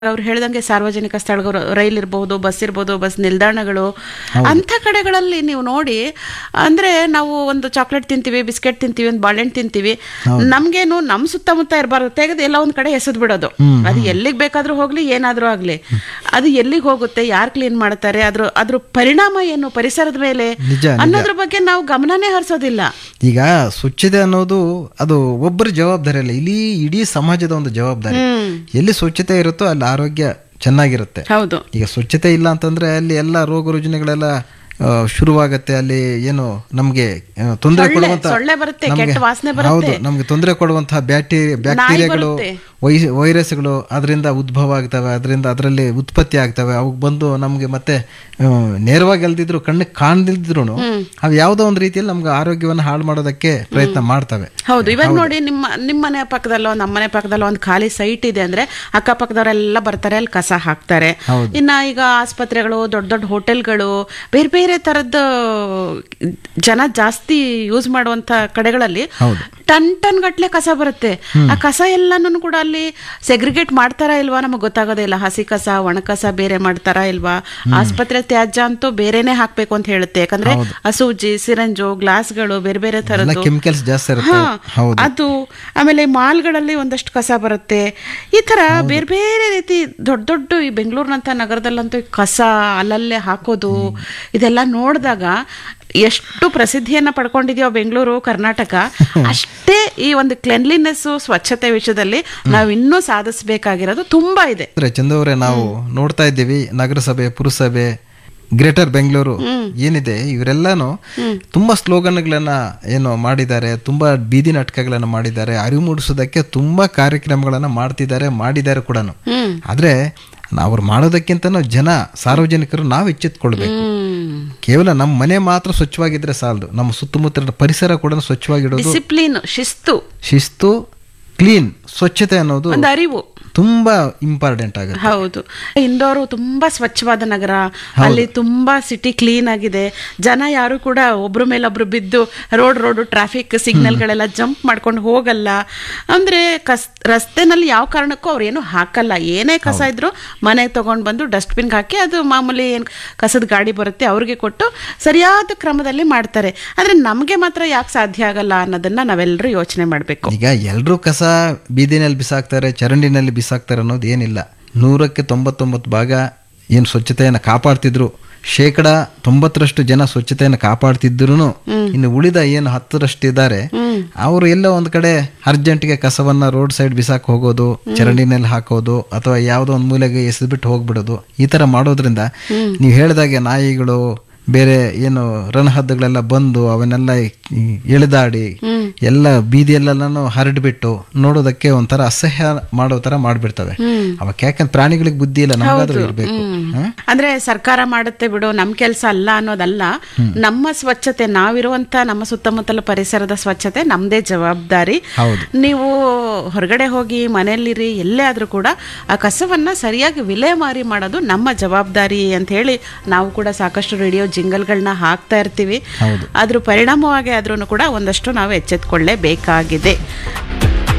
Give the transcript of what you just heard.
ಅವ್ರು ಹೇಳ್ದಂಗೆ ಸಾರ್ವಜನಿಕ ಸ್ಥಳಗಳು ರೈಲ್ ಇರ್ಬೋದು ಬಸ್ ಇರ್ಬೋದು ಬಸ್ ನಿಲ್ದಾಣಗಳು ಅಂಥ ಕಡೆಗಳಲ್ಲಿ ನೀವು ನೋಡಿ ಅಂದ್ರೆ ನಾವು ಒಂದು ಚಾಕ್ಲೇಟ್ ತಿಂತೀವಿ ಬಿಸ್ಕೆಟ್ ತಿಂತೀವಿ ಒಂದು ಬಾಳೆಹಣ್ಣು ತಿಂತೀವಿ ನಮ್ಗೇನು ನಮ್ ಸುತ್ತಮುತ್ತ ಇರಬಾರ್ದು ತೆಗೆದು ಎಲ್ಲ ಒಂದ್ ಕಡೆ ಎಸೆದ್ ಬಿಡೋದು ಅದು ಎಲ್ಲಿಗೆ ಬೇಕಾದ್ರೂ ಹೋಗ್ಲಿ ಏನಾದ್ರೂ ಆಗ್ಲಿ ಅದು ಎಲ್ಲಿಗೆ ಹೋಗುತ್ತೆ ಯಾರು ಕ್ಲೀನ್ ಮಾಡ್ತಾರೆ ಅದ್ರ ಅದ್ರ ಪರಿಣಾಮ ಏನು ಪರಿಸರದ ಮೇಲೆ ನಿಜ, ನಿಜ. ಅನ್ನೋದ್ರ ಬಗ್ಗೆ ನಾವು ಗಮನನೇ ಹರಿಸೋದಿಲ್ಲ ಈಗ ಸ್ವಚ್ಛತೆ ಅನ್ನೋದು ಅದು ಒಬ್ಬರ ಜವಾಬ್ದಾರಿ ಅಲ್ಲ ಇಲ್ಲಿ ಇಡೀ ಸಮಾಜದ ಒಂದು ಜವಾಬ್ದಾರಿ ಎಲ್ಲಿ ಸ್ವಚ್ಛತೆ ಇರುತ್ತೋ ಅಲ್ಲಿ ಆರೋಗ್ಯ ಚೆನ್ನಾಗಿರುತ್ತೆ ಹೌದು ಈಗ ಸ್ವಚ್ಛತೆ ಇಲ್ಲ ಅಂತಂದ್ರೆ ಅಲ್ಲಿ ಎಲ್ಲ ರೋಗ ರುಜಿನಗಳೆಲ್ಲ ಆ, ಶುರುವಾಗತ್ತೆ ಅಲ್ಲಿ ಏನು ನಮ್ಗೆ ಆ, ತೊಂದರೆ ಸೊಳ್ಳೆ- ಕೊಡುವಂತ ಸೊಳ್ಳೆ ಬರುತ್ತೆ, ನಮ್ಗೆ- ಕೆಟ್ಟ ವಾಸನೆ ಬರುತ್ತೆ. ಹೌದು ನಮ್ಗೆ ತೊಂದರೆ ಕೊಡುವಂತಹ ಬ್ಯಾಕ್ಟೀರಿಯಾ ಬ್ಯಾಕ್ಟೀರಿಯಾಗಳು ಬರುತ್ತೆ. ವೈ- ವೈರಸ್ಗಳು ಅದರಿಂದ ಉದ್ಭವ ಆಗ್ತವೆ ಅದರಿಂದ ಅದರಲ್ಲಿ ಉತ್ಪತ್ತಿ ಆಗ್ತವೆ ಅವು ಬಂದು ನಮ್ಗೆ ಮತ್ತೆ ಆ, ನೇರವಾಗಿ ಅಲ್ದಿದ್ರು ಕಣ್ಣಿಗೆ ಕಾಣದಿದ್ರು ಅವು ಯಾವುದೋ ಒಂದು ರೀತಿಯಲ್ಲಿ ನಮ್ಗೆ ಆರೋಗ್ಯವನ್ನು ಹಾಳು ಮಾಡೋದಕ್ಕೆ ಪ್ರಯತ್ನ ಮಾಡ್ತವೆ ಹೌದು ಇವಾಗ ನೋಡಿ ನಿಮ್ಮ ನಿಮ್ಮ ಮನೆ ಪಕ್ಕದಲ್ಲೋ ನಮ್ಮ ಮನೆ ಪಕ್ಕದಲ್ಲೋ ಒಂದು ಖಾಲಿ ಸೈಟ್ ಇದೆ ಅಂದ್ರೆ ಅಕ್ಕಪಕ್ಕದವರೆಲ್ಲ ಬರ್ತಾರೆ ಅಲ್ಲಿ ಕಸ ಹಾಕ್ತಾರೆ ಇನ್ನ ಈಗ ಆಸ್ಪತ್ರೆಗಳು ದೊಡ್ಡ ದೊಡ್ಡ ಹೋಟೆಲ್ಗಳು ಬೇರೆ ಬೇರೆ ತರದ ಜನ ಜಾಸ್ತಿ ಯೂಸ್ ಮಾಡುವಂತ ಕಡೆಗಳಲ್ಲಿ ಟನ್ ಟನ್ ಗಟ್ಲೆ ಕಸ ಬರುತ್ತೆ ಆ ಕಸ ಎಲ್ಲಾನು ಕೂಡ ಅಲ್ಲಿ ಸೆಗ್ರಿಗೇಟ್ ಮಾಡ್ತಾರಾ ಇಲ್ವಾ ನಮಗೆ ಗೊತ್ತಾಗೋದೇ ಇಲ್ಲ ಹಸಿ ಕಸ ಒಣ ಕಸ ಬೇರೆ ಮಾಡ್ತಾರಾ ಇಲ್ವಾ ಆಸ್ಪತ್ರೆ ತ್ಯಾಜ್ಯ ಅಂತೂ ಬೇರೆನೆ ಹಾಕ್ಬೇಕು ಅಂತ ಹೇಳುತ್ತೆ ಯಾಕಂದ್ರೆ ಹಸೂಜಿ ಸಿರಂಜು ಗ್ಲಾಸ್ಗಳು ಬೇರೆ ಬೇರೆ ಎಲ್ಲ ತರದ್ದು ಕೆಮಿಕಲ್ಸ್ ಜಾಸ್ತಿ ಇರುತ್ತೆ ಹಾ, ಹೌದು ಅದು ಆಮೇಲೆ ಮಾಲ್ಗಳಲ್ಲಿ ಒಂದಷ್ಟು ಕಸ ಬರುತ್ತೆ ಈ ತರ ಬೇರೆ ಬೇರೆ ರೀತಿ ದೊಡ್ಡ ದೊಡ್ಡ ಈ ಬೆಂಗಳೂರಿನಂತ ನಗರದಲ್ಲಂತೂ ಈ ಕಸ ಅಲ್ಲಲ್ಲೇ ಹಾಕೋದು ಇದೆಲ್ಲ ನೋಡಿದಾಗ ಎಷ್ಟು ಪ್ರಸಿದ್ಧಿಯನ್ನ ಪಡ್ಕೊಂಡಿದ್ಯೋ ಬೆಂಗಳೂರು ಕರ್ನಾಟಕ ಅಷ್ಟೇ ಈ ಒಂದು ಕ್ಲೆನ್ಲಿನೆಸ್ ಸ್ವಚ್ಛತೆ ವಿಷಯದಲ್ಲಿ ನಾವು ಇನ್ನೂ ಸಾಧಿಸಬೇಕಾಗಿರೋದು ತುಂಬಾ ಇದೆ ಅಂದ್ರೆ ಚಂದವ್ರೆ ನಾವು ನೋಡ್ತಾ ಇದ್ದೀವಿ ನಗರಸಭೆ ಪುರಸಭೆ ಗ್ರೇಟರ್ ಬೆಂಗಳೂರು ಏನಿದೆ ಇವರೆಲ್ಲಾನು ತುಂಬಾ ಸ್ಲೋಗನ್ಗಳನ್ನ ಏನು ಮಾಡಿದ್ದಾರೆ ತುಂಬಾ ಬೀದಿ ನಾಟಕಗಳನ್ನ ಮಾಡಿದ್ದಾರೆ ಅರಿವು ಮೂಡಿಸೋದಕ್ಕೆ ತುಂಬಾ ಕಾರ್ಯಕ್ರಮಗಳನ್ನ ಮಾಡ್ತಿದ್ದಾರೆ ಮಾಡಿದ್ದಾರೆ ಕೂಡ ಆದ್ರೆ ಅವ್ರು ಮಾಡೋದಕ್ಕಿಂತ ಜನ ಸಾರ್ವಜನಿಕರು ನಾವು ಎಚ್ಚೆತ್ಕೊಳ್ಬೇಕು ಕೇವಲ ನಮ್ಮ ಮನೆ ಮಾತ್ರ ಸ್ವಚ್ಛವಾಗಿದ್ರೆ ಸಾಲದು ನಮ್ಮ ಸುತ್ತಮುತ್ತಲಿನ ಪರಿಸರ ಕೂಡ ಸ್ವಚ್ಛವಾಗಿಡೋದು ಡಿಸಿಪ್ಲಿನ್ ಶಿಸ್ತು ಶಿಸ್ತು ಕ್ಲೀನ್ ಸ್ವಚ್ಛತೆ ಅನ್ನೋದು ಒಂದು ಅರಿವು ತುಂಬಾ ಇಂಪಾರ್ಟೆಂಟ್ ಆಗುತ್ತೆ ಹೌದು ಇಂದೋರು ತುಂಬಾ ಸ್ವಚ್ಛವಾದ ನಗರ ಅಲ್ಲಿ ತುಂಬಾ ಸಿಟಿ ಕ್ಲೀನ್ ಆಗಿದೆ ಜನ ಯಾರು ಕೂಡ ಒಬ್ರ ಮೇಲೊಬ್ರು ಬಿದ್ದು ರೋಡ್ ರೋಡ್ ಟ್ರಾಫಿಕ್ ಸಿಗ್ನಲ್ಗಳೆಲ್ಲ ಜಂಪ್ ಮಾಡ್ಕೊಂಡು ಹೋಗಲ್ಲ ಅಂದ್ರೆ ಕಸ್ ರಸ್ತೆನಲ್ಲಿ ಯಾವ ಕಾರಣಕ್ಕೂ ಅವ್ರು ಏನು ಹಾಕಲ್ಲ ಏನೇ ಕಸ ಇದ್ರು ಮನೆಗೆ ತಗೊಂಡ್ ಬಂದು ಡಸ್ಟ್ಬಿನ್ಗೆ ಹಾಕಿ ಅದು ಮಾಮೂಲಿ ಏನ್ ಕಸದ ಗಾಡಿ ಬರುತ್ತೆ ಅವ್ರಿಗೆ ಕೊಟ್ಟು ಸರಿಯಾದ ಕ್ರಮದಲ್ಲಿ ಮಾಡ್ತಾರೆ ಆದ್ರೆ ನಮ್ಗೆ ಮಾತ್ರ ಯಾಕೆ ಸಾಧ್ಯ ಆಗಲ್ಲ ಅನ್ನೋದನ್ನ ನಾವೆಲ್ಲರೂ ಯೋಚನೆ ಮಾಡ್ಬೇಕು ಈಗ ಎಲ್ರೂ ಕಸ ಬೀದಿನಲ್ಲಿ ಬಿಸಾಕ್ತಾರೆ ಚರಂಡಿನಲ್ಲಿ ಬಿಸಾಕ್ತಾರೆ ಅನ್ನೋದು ಏನಿಲ್ಲ ನೂರಕ್ಕೆ ತೊಂಬತ್ತೊಂಬತ್ತು ಭಾಗ ಏನು ಸ್ವಚ್ಛತೆಯನ್ನು ಕಾಪಾಡ್ತಿದ್ರು ಶೇಕಡ ತೊಂಬತ್ತರಷ್ಟು ಜನ ಸ್ವಚ್ಛತೆಯನ್ನು ಕಾಪಾಡ್ತಿದ್ರು ಇನ್ನು ಉಳಿದ ಏನು ಹತ್ತರಷ್ಟು ಇದ್ದಾರೆ ಅವರು ಎಲ್ಲೋ ಒಂದ್ ಕಡೆ ಅರ್ಜೆಂಟ್ಗೆ ಕಸವನ್ನ ರೋಡ್ ಸೈಡ್ ಬಿಸಾಕ್ ಹೋಗೋದು ಚರಂಡಿನಲ್ಲಿ ಹಾಕೋದು ಅಥವಾ ಯಾವುದೋ ಒಂದು ಮೂಲೆಗೆ ಎಸೆದ್ಬಿಟ್ಟು ಹೋಗ್ಬಿಡೋದು ಈ ತರ ಮಾಡೋದ್ರಿಂದ ನೀವು ಹೇಳಿದಾಗೆ ನಾಯಿಗಳು ಬೇರೆ ಏನು ರಣಹದ್ದುಗಳೆಲ್ಲ ಬಂದು ಅವನ್ನೆಲ್ಲ ಈ- ಎಳೆದಾಡಿ ಎಲ್ಲ ಬೀದಿಯಲ್ಲೆಲ್ಲಾನು ಹರಡ್ಬಿಟ್ಟು ನೋಡೋದಕ್ಕೆ ಒಂಥರ ಅಸಹ್ಯ ಮಾಡೋ ತರ ಮಾಡ್ಬಿಡ್ತವೆ ಅವಕ್ಕೆ ಯಾಕಂದ್ರೆ ಪ್ರಾಣಿಗಳಿಗೆ ಬುದ್ಧಿ ಇಲ್ಲ ನಮಗಾದ್ರೂ ಇರ್ಬೇಕು ಹ? ಅಂದ್ರೆ ಸರ್ಕಾರ ಮಾಡುತ್ತೆ ಬಿಡು ನಮ್ ಕೆಲಸ ಅಲ್ಲ ಅನ್ನೋದಲ್ಲ ನಮ್ಮ ಸ್ವಚ್ಛತೆ ನಾವಿರುವಂತ ನಮ್ಮ ಸುತ್ತಮುತ್ತಲ ಪರಿಸರದ ಸ್ವಚ್ಛತೆ ನಮ್ದೇ ಜವಾಬ್ದಾರಿ ಹೌದು. ನೀವು ಹೊರಗಡೆ ಹೋಗಿ ಮನೆಯಲ್ಲಿರಿ ಎಲ್ಲೇ ಆದ್ರೂ ಕೂಡ ಆ ಕಸವನ್ನ ಸರಿಯಾಗಿ ವಿಲೇಮಾರಿ ಮಾಡೋದು ನಮ್ಮ ಜವಾಬ್ದಾರಿ ಅಂತ ಹೇಳಿ ನಾವು ಕೂಡ ಸಾಕಷ್ಟು ರೇಡಿಯೋ ಜಿಂಗಲ್ಗಳನ್ನ ಹಾಕ್ತಾ ಇರ್ತೀವಿ ಅದ್ರ ಪರಿಣಾಮವಾಗಿ ಆದ್ರೂ ಕೂಡ ಒಂದಷ್ಟು ನಾವು ಎಚ್ಚೆತ್ಕೊಳ್ಳೇಬೇಕಾಗಿದೆ